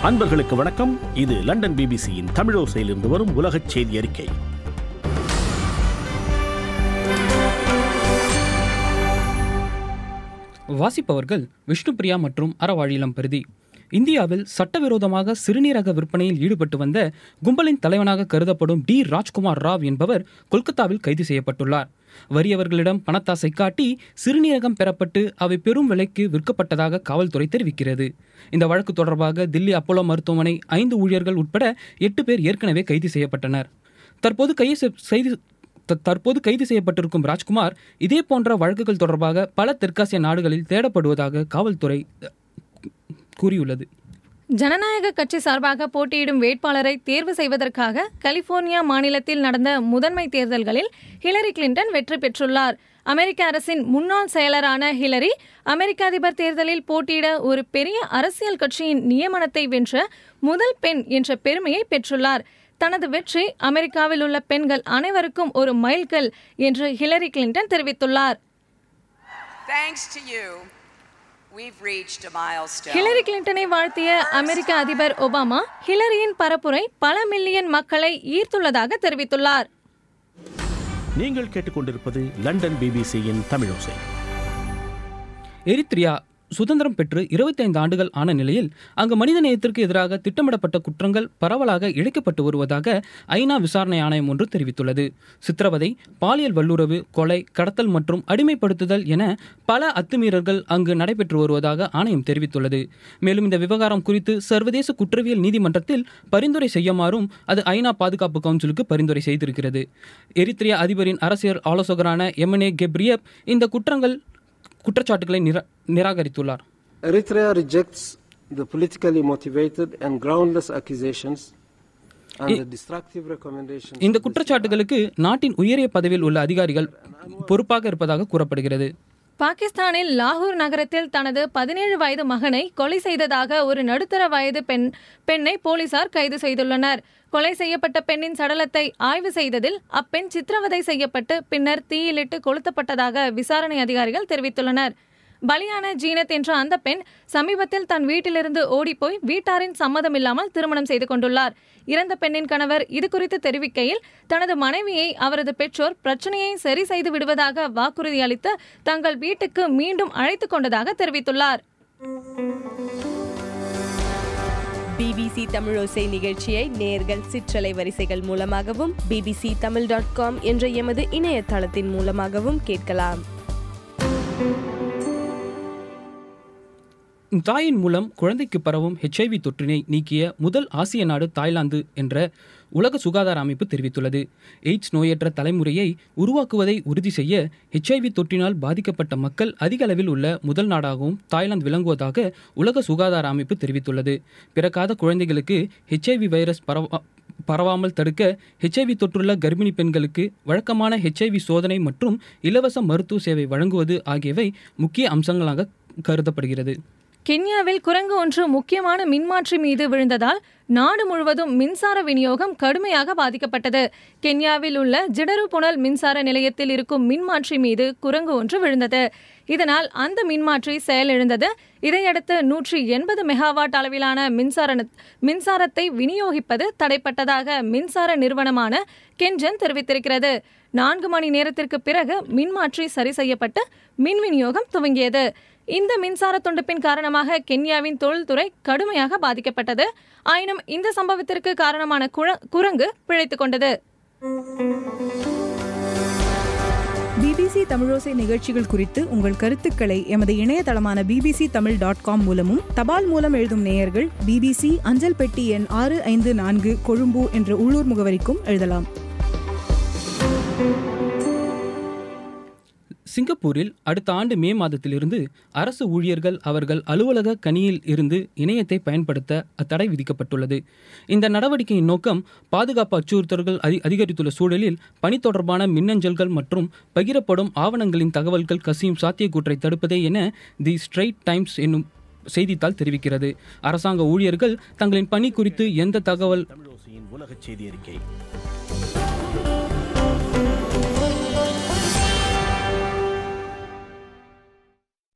அன்பர்களுக்கு வணக்கம் இது லண்டன் பிபிசியின் தமிழோசையிலிருந்து வரும் உலகச் செய்தி அறிக்கை வாசிப்பவர்கள் விஷ்ணுபிரியா மற்றும் அறவாழிலம் பிரதி இந்தியாவில் சட்டவிரோதமாக சிறுநீரக விற்பனையில் ஈடுபட்டு வந்த கும்பலின் தலைவனாக கருதப்படும் டி ராஜ்குமார் ராவ் என்பவர் கொல்கத்தாவில் கைது செய்யப்பட்டுள்ளார் வறியவர்களிடம் பணத்தாசை காட்டி சிறுநீரகம் பெறப்பட்டு அவை பெரும் விலைக்கு விற்கப்பட்டதாக காவல்துறை தெரிவிக்கிறது இந்த வழக்கு தொடர்பாக தில்லி அப்போலோ மருத்துவமனை ஐந்து ஊழியர்கள் உட்பட எட்டு பேர் ஏற்கனவே கைது செய்யப்பட்டனர் தற்போது கைது செய்- செய்து த- தற்போது கைது செய்யப்பட்டிருக்கும் ராஜ்குமார் இதே போன்ற வழக்குகள் தொடர்பாக பல தெற்காசிய நாடுகளில் தேடப்படுவதாக காவல்துறை அஹ், கூறியுள்ளது ஜனநாயக கட்சி சார்பாக போட்டியிடும் வேட்பாளரை தேர்வு செய்வதற்காக கலிபோர்னியா மாநிலத்தில் நடந்த முதன்மை தேர்தல்களில் ஹிலரி கிளின்டன் வெற்றி பெற்றுள்ளார் அமெரிக்க அரசின் முன்னாள் செயலரான ஹிலரி அமெரிக்க அதிபர் தேர்தலில் போட்டியிட ஒரு பெரிய அரசியல் கட்சியின் நியமனத்தை வென்ற முதல் பெண் என்ற பெருமையை பெற்றுள்ளார் தனது வெற்றி அமெரிக்காவில் உள்ள பெண்கள் அனைவருக்கும் ஒரு மைல்கல் என்று ஹிலரி கிளின்டன் தெரிவித்துள்ளார் Thanks to you, we've reached a milestone. ஹிலரி கிளின்டனை வாழ்த்திய அமெரிக்க அதிபர் ஒபாமா ஹிலரியின் பரப்புரை பல மில்லியன் மக்களை ஈர்த்துள்ளதாக தெரிவித்துள்ளார் நீங்கள் கேட்டுக்கொண்டிருப்பது லண்டன் பிபிசியின் தமிழோசை எரித்ரியா சுதந்திரம் பெற்று 25 ஆண்டுகள் ஆன நிலையில் அங்கு மனித நேயத்திற்கு எதிராக திட்டமிடப்பட்ட குற்றங்கள் பரவலாக இழைக்கப்பட்டு வருவதாக ஐநா விசாரணை ஆணையம் ஒன்று தெரிவித்துள்ளது சித்திரவதை பாலியல் வல்லுறவு கொலை கடத்தல் மற்றும் அடிமைப்படுத்துதல் என பல அத்துமீறல்கள் அங்கு நடைபெற்று வருவதாக ஆணையம் தெரிவித்துள்ளது மேலும் இந்த விவகாரம் குறித்து சர்வதேச குற்றவியல் நீதிமன்றத்தில் பரிந்துரை செய்யுமாறும் அது ஐநா பாதுகாப்பு கவுன்சிலுக்கு பரிந்துரை செய்திருக்கிறது எரித்ரியா அதிபரின் அரசியல் ஆலோசகரான எம்என்ஏ கெப்ரியப் இந்த குற்றங்கள் குற்றச்சாட்டுகளை Nira நிராகரித்துள்ளார் Eritrea rejects the politically motivated and groundless accusations and the destructive recommendations. இந்த குற்றச்சாட்டுகளுக்கு நாட்டின் உயரிய பதவியில் உள்ள அதிகாரிகள் பொறுப்பாக இருப்பதாக கூறப்படுகிறது பாகிஸ்தானில் லாகூர் நகரத்தில் தனது பதினேழு வயது மகனை கொலை செய்ததாக ஒரு நடுத்தர வயது பெண் பெண்ணை போலீசார் கைது செய்துள்ளனர் கொலை செய்யப்பட்ட பெண்ணின் சடலத்தை ஆய்வு செய்ததில் அப்பெண் சித்திரவதை செய்யப்பட்டு பின்னர் தீயிலிட்டு கொளுத்தப்பட்டதாக விசாரணை அதிகாரிகள் தெரிவித்துள்ளனர் பலியான ஜீனத் என்ற அந்த பெண் சமீபத்தில் தன் வீட்டிலிருந்து ஓடிப்போய் வீட்டாரின் சம்மதமில்லாமல் திருமணம் செய்து கொண்டுள்ளார் இறந்த பெண்ணின் கணவர் இது குறித்து தெரிவிக்கையில் தனது மனைவியை அவரது பெற்றோர் பிரச்சனையை சரி செய்து விடுவதாக வாக்குறுதி அளித்து தங்கள் வீட்டுக்கு மீண்டும் அழைத்துக் கொண்டதாக தெரிவித்துள்ளார் பிபிசி தமிழோசை நிகழ்ச்சியை நேர்கள் சிற்றலை வரிசைகள் மூலமாகவும் பிபிசி தமிழ் டாட் காம் என்ற எமது இணையதளத்தின் மூலமாகவும் கேட்கலாம் தாயின் மூலம் குழந்தைக்கு பரவும் ஹெச்ஐவி தொற்றினை நீக்கிய முதல் ஆசிய நாடு தாய்லாந்து என்ற உலக சுகாதார அமைப்பு தெரிவித்துள்ளது எய்ட்ஸ் நோயற்ற தலைமுறையை உருவாக்குவதை உறுதி செய்ய ஹெச்ஐவி தொற்றினால் பாதிக்கப்பட்ட மக்கள் அதிக அளவில் உள்ள முதல் நாடாகவும் தாய்லாந்து விளங்குவதாக உலக சுகாதார அமைப்பு தெரிவித்துள்ளது பிறக்காத குழந்தைகளுக்கு ஹெச்ஐவி வைரஸ் பரவ பரவாமல் தடுக்க ஹெச்ஐவி தொற்றுள்ள கர்ப்பிணி பெண்களுக்கு வழக்கமான ஹெச்ஐவி சோதனை மற்றும் இலவச மருத்துவ சேவை வழங்குவது ஆகியவை முக்கிய அம்சங்களாக கருதப்படுகிறது கென்யாவில் குரங்கு ஒன்று முக்கியமான மின்மாற்றி மீது விழுந்ததால் நாடு முழுவதும் மின்சார விநியோகம் கடுமையாக பாதிக்கப்பட்டது கென்யாவில் உள்ள ஜிடரு புனல் மின்சார நிலையத்தில் இருக்கும் மின்மாற்றி மீது குரங்கு ஒன்று விழுந்தது இதனால் அந்த மின்மாற்றி செயலிழந்தது இதையடுத்து நூற்றி எண்பது மெகாவாட் அளவிலான மின்சார மின்சாரத்தை விநியோகிப்பது தடைப்பட்டதாக மின்சார நிறுவனமான கென்ஜன் தெரிவித்திருக்கிறது நான்கு மணி நேரத்திற்கு பிறகு மின்மாற்றி சரி செய்யப்பட்டு மின் விநியோகம் துவங்கியது இந்த மின்சார துண்டிப்பின் காரணமாக கென்யாவின் தொழில்துறை கடுமையாக பாதிக்கப்பட்டது ஆயினும் இந்த சம்பவத்திற்கு காரணமான குழ- குரங்கு பிழைத்துக் கொண்டது பிபிசி தமிழோசை நிகழ்ச்சிகள் குறித்து உங்கள் கருத்துக்களை எமது இணையதளமான பிபிசி தமிழ் டாட் காம் மூலமும் தபால் மூலம் எழுதும் நேயர்கள் பிபிசி அஞ்சல் பெட்டி எண் ஆறு ஐந்து நான்கு கொழும்பு என்ற உள்ளூர் முகவரிக்கும் எழுதலாம் சிங்கப்பூரில் அடுத்த ஆண்டு மே மாதத்திலிருந்து அரசு ஊழியர்கள் அவர்கள் அலுவலக கணியில் இருந்து இணையத்தை பயன்படுத்த தடை விதிக்கப்பட்டுள்ளது இந்த நடவடிக்கையின் நோக்கம் பாதுகாப்பு அச்சுறுத்தல்கள் அதி அதிகரித்துள்ள சூழலில் பணி தொடர்பான மின்னஞ்சல்கள் மற்றும் பகிரப்படும் ஆவணங்களின் தகவல்கள் கசியும் சாத்தியக்கூற்றை தடுப்பதே என தி ஸ்ட்ரைட் டைம்ஸ் என்னும் செய்தித்தாள் தெரிவிக்கிறது அரசாங்க ஊழியர்கள் தங்களின் பணி குறித்து எந்த தகவல் தமிழோசையின் உலகச் செய்தி அறிக்கை